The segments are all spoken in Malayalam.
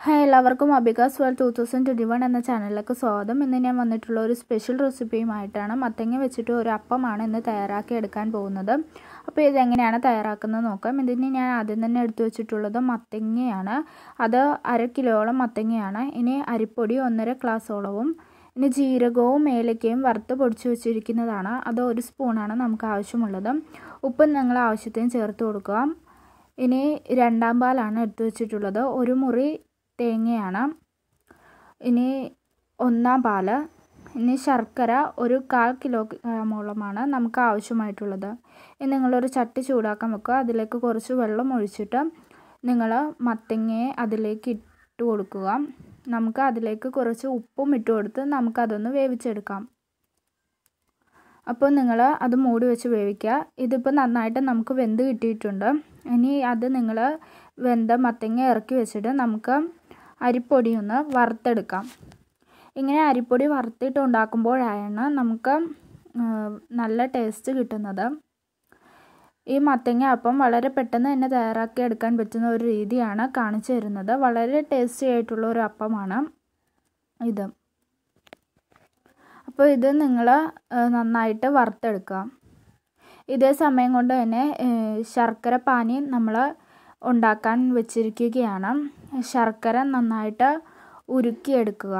ഹായ് എല്ലാവർക്കും അബികാസ് world two thousand twenty one എന്ന ചാനലിലേക്ക് സ്വാഗതം ഇന്ന് ഞാൻ വന്നിട്ടുള്ള ഒരു സ്പെഷ്യൽ റെസിപ്പിയുമായിട്ടാണ് മത്തങ്ങ വെച്ചിട്ട് ഒരു അപ്പമാണ് ഇന്ന് തയ്യാറാക്കി എടുക്കാൻ പോകുന്നത് അപ്പോൾ ഇതെങ്ങനെയാണ് തയ്യാറാക്കുന്നത് നോക്കാം ഇതിന് ഞാൻ ആദ്യം തന്നെ എടുത്തു വെച്ചിട്ടുള്ളത് മത്തങ്ങയാണ് അത് അര കിലോളം മത്തങ്ങയാണ് ഇനി അരിപ്പൊടി ഒന്നര ഗ്ലാസോളവും ഇനി ജീരകവും ഏലക്കയും വറുത്ത് പൊടിച്ചു വെച്ചിരിക്കുന്നതാണ് അത് ഒരു സ്പൂണാണ് നമുക്ക് ആവശ്യമുള്ളത് ഉപ്പ് നിങ്ങൾ ആവശ്യത്തിന് ചേർത്ത് കൊടുക്കുക ഇനി രണ്ടാം പാലാണ് എടുത്തു വെച്ചിട്ടുള്ളത് ഒരു മുറി തേങ്ങയാണ് ഇനി ഒന്നാം പാല് ഇനി ശർക്കര ഒരു കാൽ കിലോ ഗ്രാമോളമാണ് നമുക്ക് ആവശ്യമായിട്ടുള്ളത് ഇനി നിങ്ങളൊരു ചട്ടി ചൂടാക്കാൻ വെക്കുക അതിലേക്ക് കുറച്ച് വെള്ളം ഒഴിച്ചിട്ട് നിങ്ങൾ മത്തങ്ങയെ അതിലേക്ക് ഇട്ട് കൊടുക്കുക നമുക്ക് അതിലേക്ക് കുറച്ച് ഉപ്പും ഇട്ട് കൊടുത്ത് നമുക്കതൊന്ന് വേവിച്ചെടുക്കാം അപ്പോൾ നിങ്ങൾ അത് മൂടി വെച്ച് വേവിക്കുക ഇതിപ്പോൾ നന്നായിട്ട് നമുക്ക് വെന്ത് കിട്ടിയിട്ടുണ്ട് ഇനി അത് നിങ്ങൾ വെന്ത മത്തങ്ങ ഇറക്കി വെച്ചിട്ട് നമുക്ക് അരിപ്പൊടി ഒന്ന് വറുത്തെടുക്കാം ഇങ്ങനെ അരിപ്പൊടി വറുത്തിട്ട് ഉണ്ടാക്കുമ്പോഴാണ് നമുക്ക് നല്ല ടേസ്റ്റ് കിട്ടുന്നത് ഈ മത്തങ്ങ അപ്പം വളരെ പെട്ടെന്ന് തന്നെ തയ്യാറാക്കി എടുക്കാൻ പറ്റുന്ന ഒരു രീതിയാണ് കാണിച്ചു തരുന്നത് വളരെ ടേസ്റ്റി ആയിട്ടുള്ള ഒരു അപ്പമാണ് ഇത് അപ്പോൾ ഇത് നിങ്ങൾ നന്നായിട്ട് വറുത്തെടുക്കുക ഇതേ സമയം കൊണ്ട് തന്നെ ശർക്കര പാനി നമ്മൾ ഉണ്ടാക്കാൻ വെച്ചിരിക്കുകയാണ് ശർക്കര നന്നായിട്ട് ഉരുക്കിയെടുക്കുക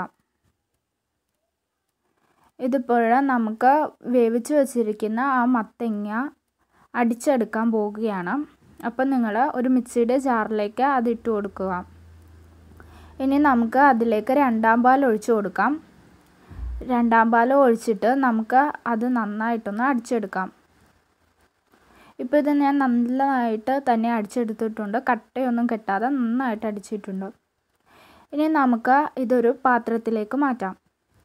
ഇതിപ്പോൾ നമുക്ക് വേവിച്ച് വെച്ചിരിക്കുന്ന ആ മത്തങ്ങ അടിച്ചെടുക്കാൻ പോവുകയാണ് അപ്പം നിങ്ങൾ ഒരു മിക്സിയുടെ ജാറിലേക്ക് അത് ഇട്ട് കൊടുക്കുക ഇനി നമുക്ക് അതിലേക്ക് രണ്ടാം പാൽ ഒഴിച്ചു കൊടുക്കാം രണ്ടാം പാൽ ഒഴിച്ചിട്ട് നമുക്ക് അത് നന്നായിട്ടൊന്ന് അടിച്ചെടുക്കാം ഇപ്പോൾ ഇത് ഞാൻ നല്ലതായിട്ട് തന്നെ അടിച്ചെടുത്തിട്ടുണ്ട് കട്ടയൊന്നും കെട്ടാതെ നന്നായിട്ട് അടിച്ചിട്ടുണ്ട് ഇനി നമുക്ക് ഇതൊരു പാത്രത്തിലേക്ക് മാറ്റാം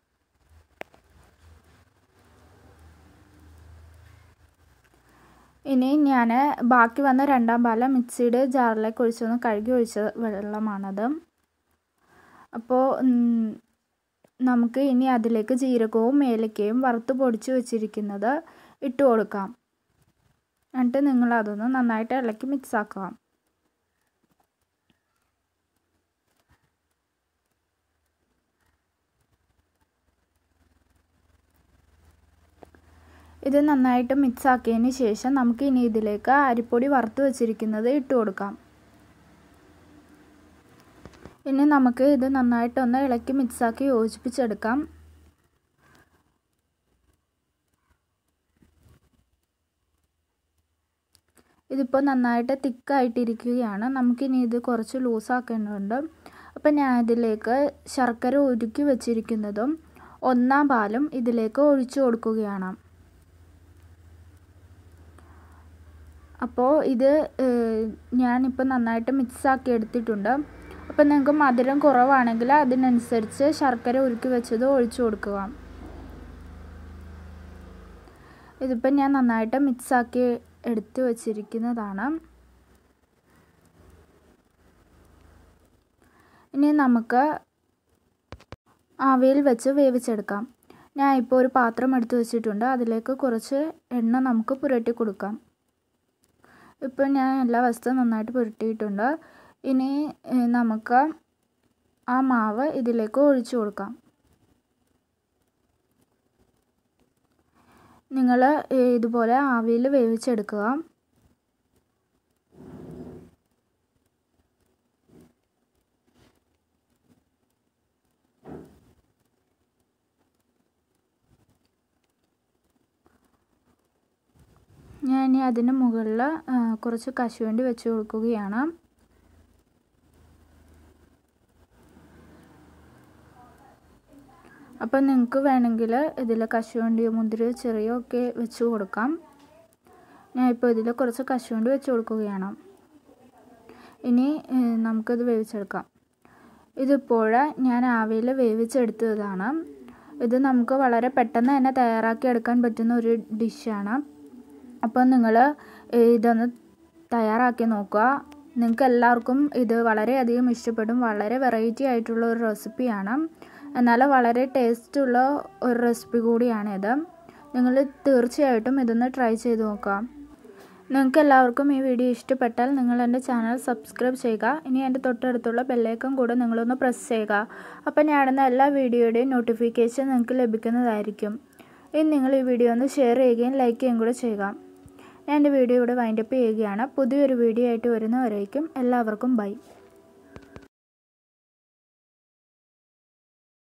ഇനി ഞാൻ ബാക്കി വന്ന രണ്ടാം പാല മിക്സിയുടെ ജാറിലേക്ക് ഒഴിച്ചൊന്ന് കഴുകി ഒഴിച്ച വെള്ളമാണത് അപ്പോൾ നമുക്ക് ഇനി അതിലേക്ക് ജീരകവും ഏലക്കയും വറുത്ത് പൊടിച്ച് വെച്ചിരിക്കുന്നത് ഇട്ട് കൊടുക്കാം എന്നിട്ട് നിങ്ങൾ അതൊന്ന് നന്നായിട്ട് ഇളക്കി മിക്സ് ആക്കുക ഇത് നന്നായിട്ട് മിക്സ് ആക്കിയതിന് ശേഷം നമുക്ക് ഇനി ഇതിലേക്ക് അരിപ്പൊടി വറുത്ത് വെച്ചിരിക്കുന്നത് ഇട്ട് കൊടുക്കാം ഇനി നമുക്ക് ഇത് നന്നായിട്ടൊന്ന് ഇളക്കി മിക്സാക്കി യോജിപ്പിച്ചെടുക്കാം ഇതിപ്പോൾ നന്നായിട്ട് തിക്കായിട്ടിരിക്കുകയാണ് നമുക്കിനി ഇത് കുറച്ച് ലൂസാക്കേണ്ടതുണ്ട് അപ്പം ഞാൻ ഇതിലേക്ക് ശർക്കര ഉരുക്കി വെച്ചിരിക്കുന്നതും ഒന്നാം പാലും ഇതിലേക്ക് ഒഴിച്ചു കൊടുക്കുകയാണ് അപ്പോൾ ഇത് ഞാനിപ്പോൾ നന്നായിട്ട് മിക്സാക്കി എടുത്തിട്ടുണ്ട് അപ്പം നിങ്ങൾക്ക് മധുരം കുറവാണെങ്കിൽ അതിനനുസരിച്ച് ശർക്കര ഉരുക്കി വെച്ചത് ഒഴിച്ചു കൊടുക്കുക ഇതിപ്പം ഞാൻ നന്നായിട്ട് മിക്സാക്കി എടുത്ത് വച്ചിരിക്കുന്നതാണ് ഇനി നമുക്ക് ആവിയിൽ വെച്ച് വേവിച്ചെടുക്കാം ഞാൻ ഇപ്പോൾ ഒരു പാത്രം എടുത്ത് വെച്ചിട്ടുണ്ട് അതിലേക്ക് കുറച്ച് എണ്ണ നമുക്ക് പുരട്ടി കൊടുക്കാം ഇപ്പോൾ ഞാൻ എല്ലാ വസ്തുവും നന്നായിട്ട് പുരട്ടിയിട്ടുണ്ട് ഇനി നമുക്ക് ആ മാവ് ഇതിലേക്ക് ഒഴിച്ചു കൊടുക്കാം നിങ്ങൾ ഇതുപോലെ ആവിയിൽ വേവിച്ചെടുക്കുക ഞാൻ ഇനി അതിന് മുകളിൽ കുറച്ച് കശുവണ്ടി വെച്ച് കൊടുക്കുകയാണ് അപ്പം നിങ്ങൾക്ക് വേണമെങ്കിൽ ഇതിൽ കശുവണ്ടിയോ മുന്തിരിയോ ചെറിയോ ഒക്കെ വെച്ച് കൊടുക്കാം ഞാൻ ഇപ്പോൾ ഇതിൽ കുറച്ച് കശുവണ്ടി വെച്ച് കൊടുക്കുകയാണ് ഇനി നമുക്കിത് വേവിച്ചെടുക്കാം ഇതിപ്പോൾ ഞാൻ ആവിയിൽ വേവിച്ചെടുത്തതാണ് ഇത് നമുക്ക് വളരെ പെട്ടെന്ന് തന്നെ തയ്യാറാക്കി എടുക്കാൻ പറ്റുന്ന ഒരു ഡിഷാണ് അപ്പോൾ നിങ്ങൾ ഇതൊന്ന് തയ്യാറാക്കി നോക്കുക നിങ്ങൾക്ക് എല്ലാവർക്കും ഇത് വളരെയധികം ഇഷ്ടപ്പെടും വളരെ വെറൈറ്റി ആയിട്ടുള്ള ഒരു റെസിപ്പിയാണ് എന്നാൽ വളരെ ടേസ്റ്റുള്ള ഒരു റെസിപ്പി കൂടിയാണിത് നിങ്ങൾ തീർച്ചയായിട്ടും ഇതൊന്ന് ട്രൈ ചെയ്ത് നോക്കാം നിങ്ങൾക്ക് എല്ലാവർക്കും ഈ വീഡിയോ ഇഷ്ടപ്പെട്ടാൽ നിങ്ങൾ എൻ്റെ ചാനൽ സബ്സ്ക്രൈബ് ചെയ്യുക ഇനി എൻ്റെ തൊട്ടടുത്തുള്ള ബെല്ലൈക്കൺ കൂടെ നിങ്ങളൊന്ന് പ്രസ് ചെയ്യുക അപ്പോൾ ഞാനിടുന്ന എല്ലാ വീഡിയോയുടെയും നോട്ടിഫിക്കേഷൻ നിങ്ങൾക്ക് ലഭിക്കുന്നതായിരിക്കും ഇനി നിങ്ങൾ ഈ വീഡിയോ ഒന്ന് ഷെയർ ചെയ്യുകയും ലൈക്ക് ചെയ്യുകയും കൂടെ ചെയ്യുക ഞാൻ എൻ്റെ വീഡിയോ ഇവിടെ വൈൻഡപ്പ് ചെയ്യുകയാണ് പുതിയൊരു വീഡിയോ ആയിട്ട് വരുന്നവരേക്കും എല്ലാവർക്കും ബൈ